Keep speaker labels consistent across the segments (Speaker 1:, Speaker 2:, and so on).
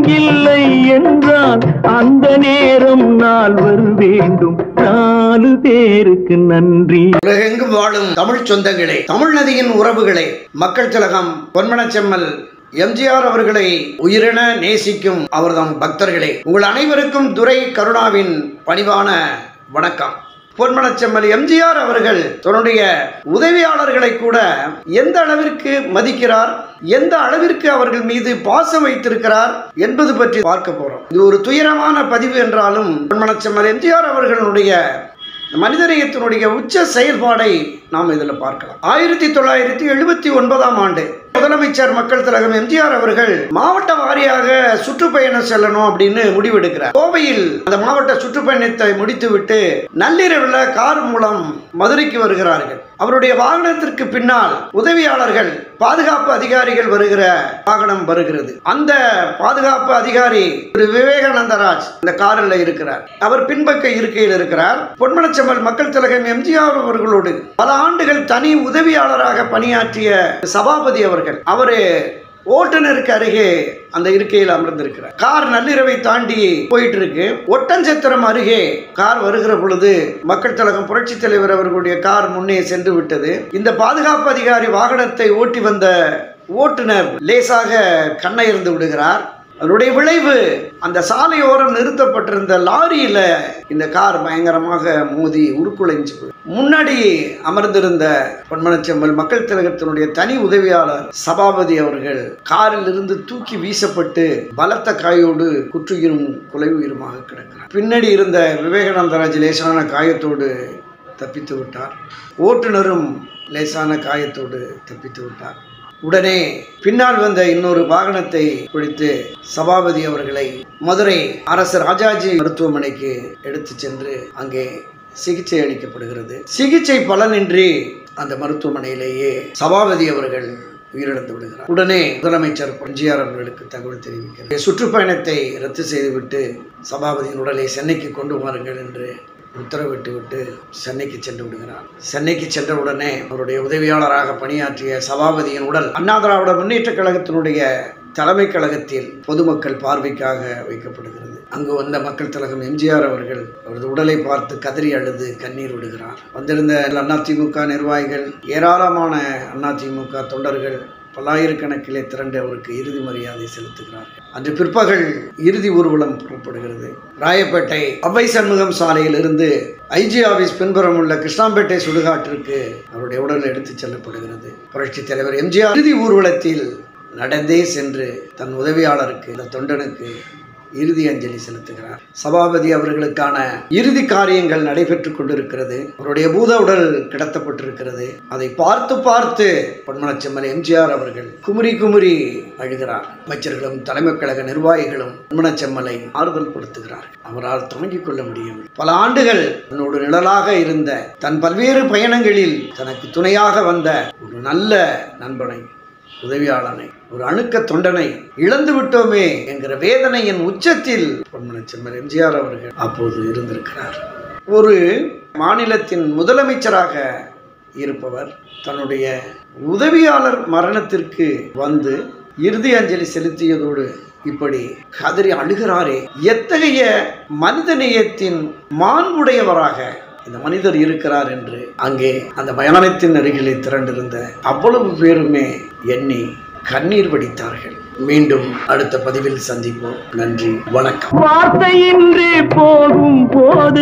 Speaker 1: இல்லை என்றால் அந்த நேரம் நால்வர் வேண்டும் நாலு பேருக்கு நன்றி
Speaker 2: உலகெங்கும் வாழும் தமிழ் சொந்தங்களே தமிழ் நதியின் உறவுகளே மக்கள் திலகம் பொன்மனச்செம்மல் எம்ஜிஆர் அவர்களை உயிரென நேசிக்கும் அவர்தம் பக்தர்களே உங்கள் அனைவருக்கும் துரை கருணாவின் பணிவான வணக்கம் பொன்மனச்செம்மல் எம்ஜிஆர் அவர்கள் தன்னுடைய உதவியாளர்களை கூட எந்த அளவிற்கு மதிக்கிறார் எந்த அளவிற்கு அவர்கள் மீது பாசம் வைத்திருக்கிறார் என்பது பற்றி பார்க்க போறோம் இது ஒரு துயரமான பதிவு என்றாலும் பொன்மனச்செம்மல் எம்ஜிஆர் அவர்களுடைய மனிதநேயத்தினுடைய உச்ச செயல்பாடை நாம் இதில் பார்க்கலாம் ஆயிரத்தி தொள்ளாயிரத்தி எழுபத்தி ஒன்பதாம் ஆண்டு முதலமைச்சர் மக்கள் திலகம் எம்ஜிஆர் அவர்கள் மாவட்ட வாரியாக சுற்றுப்பயணம் செல்லணும் அப்படின்னு முடிவெடுக்கிறார் கோவையில் அந்த மாவட்ட சுற்றுப்பயணத்தை முடித்துவிட்டு நள்ளிரவில் கார் மூலம் மதுரைக்கு வருகிறார்கள் அவருடைய வாகனத்திற்கு பின்னால் உதவியாளர்கள் பாதுகாப்பு அதிகாரிகள் வருகிற வாகனம் வருகிறது அந்த பாதுகாப்பு அதிகாரி திரு விவேகானந்தராஜ் இந்த காரில் இருக்கிறார் அவர் பின்பக்க இருக்கையில் இருக்கிறார் பொன்மனச்செம்மல் மக்கள் திலகம் எம்ஜிஆர் அவர்களோடு பல ஆண்டுகள் தனி உதவியாளராக பணியாற்றிய சபாபதி அவர்கள் அவரு ஓட்டுநருக்கு அருகே அந்த இருக்கையில் அமர்ந்திருக்கிறார் கார் நள்ளிரவை தாண்டி போயிட்டு இருக்கு ஒட்டஞ்சத்திரம் அருகே கார் வருகிற பொழுது மக்கள் திலகம் புரட்சி தலைவர் அவர்களுடைய கார் முன்னே சென்று விட்டது இந்த பாதுகாப்பு அதிகாரி வாகனத்தை ஓட்டி வந்த ஓட்டுநர் லேசாக கண்ணையிருந்து விடுகிறார் அதனுடைய விளைவு அந்த சாலையோரம் நிறுத்தப்பட்டிருந்த லாரியில இந்த கார் பயங்கரமாக மோதி உருக்குலைஞ்சு போய் முன்னாடி அமர்ந்திருந்த பொன்மனச்செம்மல் மக்கள் திலகத்தினுடைய தனி உதவியாளர் சபாபதி அவர்கள் காரில் இருந்து தூக்கி வீசப்பட்டு பலத்த காயோடு குற்றுயிரும் கொலை உயிருமாக கிடக்கிறார் பின்னாடி இருந்த விவேகானந்தராஜ் லேசான காயத்தோடு தப்பித்து விட்டார் ஓட்டுநரும் லேசான காயத்தோடு தப்பித்து விட்டார் உடனே பின்னால் வந்த இன்னொரு வாகனத்தை பிடித்து சபாபதி அவர்களை மதுரை அரசு ராஜாஜி மருத்துவமனைக்கு எடுத்து சென்று அங்கே சிகிச்சை அளிக்கப்படுகிறது சிகிச்சை பலனின்றி அந்த மருத்துவமனையிலேயே சபாபதி அவர்கள் உயிரிழந்து விடுகிறார் உடனே முதலமைச்சர் எம்ஜிஆர் அவர்களுக்கு தகவல் தெரிவிக்கிறார் சுற்றுப்பயணத்தை ரத்து செய்துவிட்டு சபாபதியின் உடலை சென்னைக்கு கொண்டு வாருங்கள் என்று உத்தரவிட்டு விட்டு சென்னைக்கு சென்று விடுகிறார் சென்னைக்கு சென்ற உடனே அவருடைய உதவியாளராக பணியாற்றிய சபாபதியின் உடல் அண்ணா திராவிட முன்னேற்ற கழகத்தினுடைய தலைமை கழகத்தில் பொதுமக்கள் பார்வைக்காக வைக்கப்படுகிறது அங்கு வந்த மக்கள் திலகம் எம்ஜிஆர் அவர்கள் அவரது உடலை பார்த்து கதறி அழுது கண்ணீர் விடுகிறார் வந்திருந்த அதிமுக நிர்வாகிகள் ஏராளமான அதிமுக தொண்டர்கள் பல்லாயிரக்கணக்கிலே திரண்டு அவருக்கு இறுதி மரியாதை செலுத்துகிறார்கள் அன்று பிற்பகல் இறுதி ஊர்வலம் புறப்படுகிறது ராயப்பேட்டை அவ்வை சண்முகம் சாலையில் இருந்து ஐஜி ஆபீஸ் பின்புறம் உள்ள கிருஷ்ணாம்பேட்டை சுடுகாட்டிற்கு அவருடைய உடல் எடுத்துச் செல்லப்படுகிறது புரட்சி தலைவர் எம்ஜிஆர் இறுதி ஊர்வலத்தில் நடந்தே சென்று தன் உதவியாளருக்கு இந்த தொண்டனுக்கு இறுதி அஞ்சலி செலுத்துகிறார் சபாபதி அவர்களுக்கான இறுதி காரியங்கள் நடைபெற்றுக் கொண்டிருக்கிறது அவருடைய பூத உடல் கிடத்தப்பட்டிருக்கிறது அதை பார்த்து பார்த்து பொன்மனச்செம்மல் எம்ஜிஆர் அவர்கள் குமுறி குமுறி அழுகிறார் அமைச்சர்களும் தலைமை கழக நிர்வாகிகளும் பொன்மனச்செம்மலை ஆறுதல் படுத்துகிறார் அவரால் தாங்கிக் கொள்ள முடியும் பல ஆண்டுகள் தன்னோடு நிழலாக இருந்த தன் பல்வேறு பயணங்களில் தனக்கு துணையாக வந்த ஒரு நல்ல நண்பனை உதவியாளனை ஒரு அணுக்க தொண்டனை இழந்து விட்டோமே என்கிற வேதனையின் உச்சத்தில் பொன்மனச்செம்மல் எம்ஜிஆர் அவர்கள் அப்போது இருந்திருக்கிறார் ஒரு மாநிலத்தின் முதலமைச்சராக இருப்பவர் தன்னுடைய உதவியாளர் மரணத்திற்கு வந்து இறுதி அஞ்சலி செலுத்தியதோடு இப்படி கதறி அழுகிறாரே எத்தகைய மனிதநேயத்தின் மாண்புடையவராக இந்த மனிதர் இருக்கிறார் என்று அங்கே அந்த மயானத்தின் அருகிலே திரண்டிருந்த அவ்வளவு பேருமே எண்ணி கண்ணீர் வடித்தார்கள் மீண்டும் அடுத்த பதிவில் சந்திப்போம் நன்றி வணக்கம்
Speaker 1: வார்த்தையின்றி போகும் போது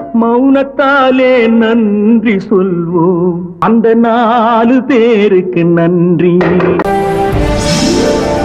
Speaker 1: மௌனத்தாலே நன்றி சொல்வோம் அந்த நாலு பேருக்கு நன்றி